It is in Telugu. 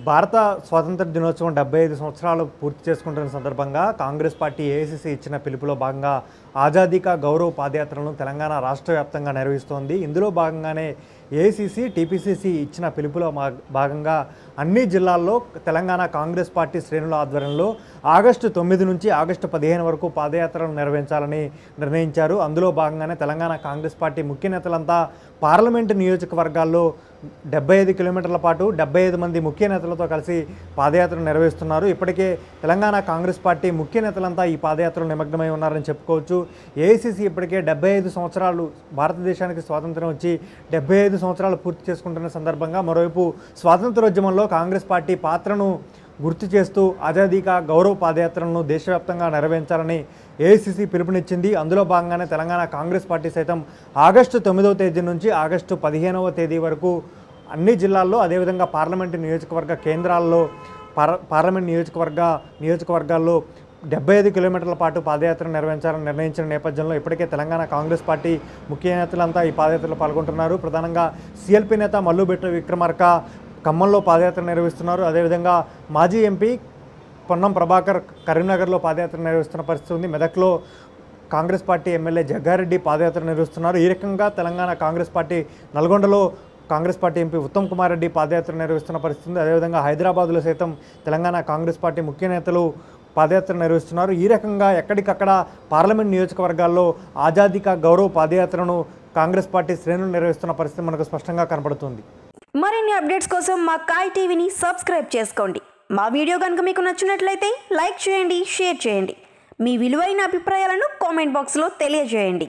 భారత స్వాతంత్ర దినోత్సవం డెబ్బై ఐదు సంవత్సరాలు పూర్తి చేసుకుంటున్న సందర్భంగా కాంగ్రెస్ పార్టీ ఏఐసిసి ఇచ్చిన పిలుపులో భాగంగా ఆజాదీ కా గౌరవ్ పాదయాత్రను తెలంగాణ రాష్ట్ర వ్యాప్తంగా నిర్వహిస్తోంది ఇందులో భాగంగానే ఏఐసిసి టీపీసీసీ ఇచ్చిన పిలుపులో మా- భాగంగా అన్ని జిల్లాల్లో తెలంగాణ కాంగ్రెస్ పార్టీ శ్రేణుల ఆధ్వర్యంలో ఆగస్టు తొమ్మిది నుంచి ఆగస్టు పదిహేను వరకు పాదయాత్రలు నిర్వహించాలని నిర్ణయించారు అందులో భాగంగానే తెలంగాణ కాంగ్రెస్ పార్టీ ముఖ్య నేతలంతా పార్లమెంటు నియోజకవర్గాల్లో డెబ్బై ఐదు కిలోమీటర్ల పాటు డెబ్బై ఐదు మంది ముఖ్య నేతలతో కలిసి పాదయాత్ర నిర్వహిస్తున్నారు ఇప్పటికే తెలంగాణ కాంగ్రెస్ పార్టీ ముఖ్య నేతలంతా ఈ పాదయాత్రలో నిమగ్నమై ఉన్నారని చెప్పుకోవచ్చు ఏఐసిసి ఇప్పటికే డెబ్బై ఐదు సంవత్సరాలు భారతదేశానికి స్వాతంత్రం వచ్చి డెబ్బై ఐదు సంవత్సరాలు పూర్తి చేసుకుంటున్న సందర్భంగా మరోవైపు స్వాతంత్రోద్యమంలో కాంగ్రెస్ పార్టీ పాత్రను గుర్తు చేస్తూ ఆజాదీ కా గౌరవ్ పాదయాత్రలను దేశవ్యాప్తంగా నెరవేర్చాలని ఏఐసిసి పిలుపునిచ్చింది అందులో భాగంగానే తెలంగాణ కాంగ్రెస్ పార్టీ సైతం ఆగస్టు తొమ్మిదవ తేదీ నుంచి ఆగస్టు పదిహేనవ తేదీ వరకు అన్ని జిల్లాల్లో అదేవిధంగా పార్లమెంటు నియోజకవర్గ కేంద్రాల్లో పార్ పార్లమెంట్ నియోజకవర్గ నియోజకవర్గాల్లో డెబ్బై ఐదు కిలోమీటర్ల పాటు పాదయాత్ర నిర్వహించాలని నిర్ణయించిన నేపథ్యంలో ఇప్పటికే తెలంగాణ కాంగ్రెస్ పార్టీ ముఖ్య నేతలంతా ఈ పాదయాత్రలో పాల్గొంటున్నారు ప్రధానంగా సిఎల్పి నేత మల్లుబెట్ట విక్రమార్క ఖమ్మంలో పాదయాత్ర నిర్వహిస్తున్నారు అదేవిధంగా మాజీ ఎంపీ పొన్నం ప్రభాకర్ కరీంనగర్లో పాదయాత్ర నిర్వహిస్తున్న పరిస్థితి ఉంది మెదక్లో కాంగ్రెస్ పార్టీ ఎమ్మెల్యే జగ్గారెడ్డి పాదయాత్ర నిర్వహిస్తున్నారు ఈ రకంగా తెలంగాణ కాంగ్రెస్ పార్టీ నల్గొండలో కాంగ్రెస్ పార్టీ ఎంపీ ఉత్తమ్ కుమార్ రెడ్డి పాదయాత్ర నిర్వహిస్తున్న పరిస్థితి ఉంది అదేవిధంగా హైదరాబాద్లో సైతం తెలంగాణ కాంగ్రెస్ పార్టీ ముఖ్య నేతలు పాదయాత్ర నిర్వహిస్తున్నారు ఈ రకంగా ఎక్కడికక్కడ పార్లమెంట్ నియోజకవర్గాల్లో ఆజాదీ కా గౌరవ్ పాదయాత్రను కాంగ్రెస్ పార్టీ శ్రేణులు నిర్వహిస్తున్న పరిస్థితి మనకు స్పష్టంగా కనపడుతుంది మరిన్ని అప్డేట్స్ కోసం మా కాయ్ టీవీని సబ్స్క్రైబ్ చేసుకోండి మా వీడియో కనుక మీకు నచ్చినట్లయితే లైక్ చేయండి షేర్ చేయండి మీ విలువైన అభిప్రాయాలను కామెంట్ బాక్స్లో తెలియజేయండి